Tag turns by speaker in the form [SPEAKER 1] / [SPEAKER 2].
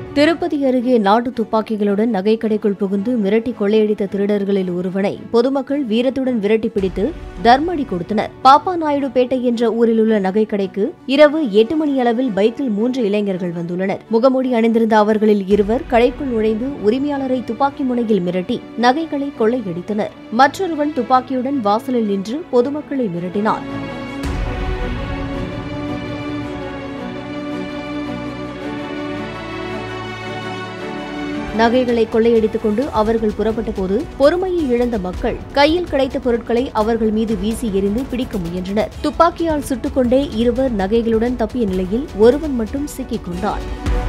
[SPEAKER 1] திருப்பதி அருகே நாட்டு துப்பாக்கிகளுடன் நகைக்கடைக்குள் புகுந்து மிரட்டி கொள்ளையடித்த திருடர்களில் ஒருவனை பொதுமக்கள் வீரத்துடன் விரட்டி பிடித்து தர்மடி கொடுத்தனர் பாப்பா நாயுடு பேட்டை என்ற ஊரில் உள்ள நகைக்கடைக்கு இரவு எட்டு மணி அளவில் பைக்கில் மூன்று இளைஞர்கள் வந்துள்ளனர் முகமூடி அணிந்திருந்த அவர்களில் இருவர் கடைக்குள் நுழைந்து உரிமையாளரை துப்பாக்கி முனையில் மிரட்டி நகைகளை கொள்ளையடித்தனர் மற்றொருவன் துப்பாக்கியுடன் வாசலில் நின்று பொதுமக்களை மிரட்டினான் நகைகளை கொள்ளையடித்துக் கொண்டு அவர்கள் புறப்பட்ட போது பொறுமையை இழந்த மக்கள் கையில் கிடைத்த பொருட்களை அவர்கள் மீது வீசி எறிந்து பிடிக்க முயன்றனர் துப்பாக்கியால் சுட்டுக்கொண்டே இருவர் நகைகளுடன் தப்பிய நிலையில் ஒருவன் மட்டும் சிக்கிக் கொண்டான்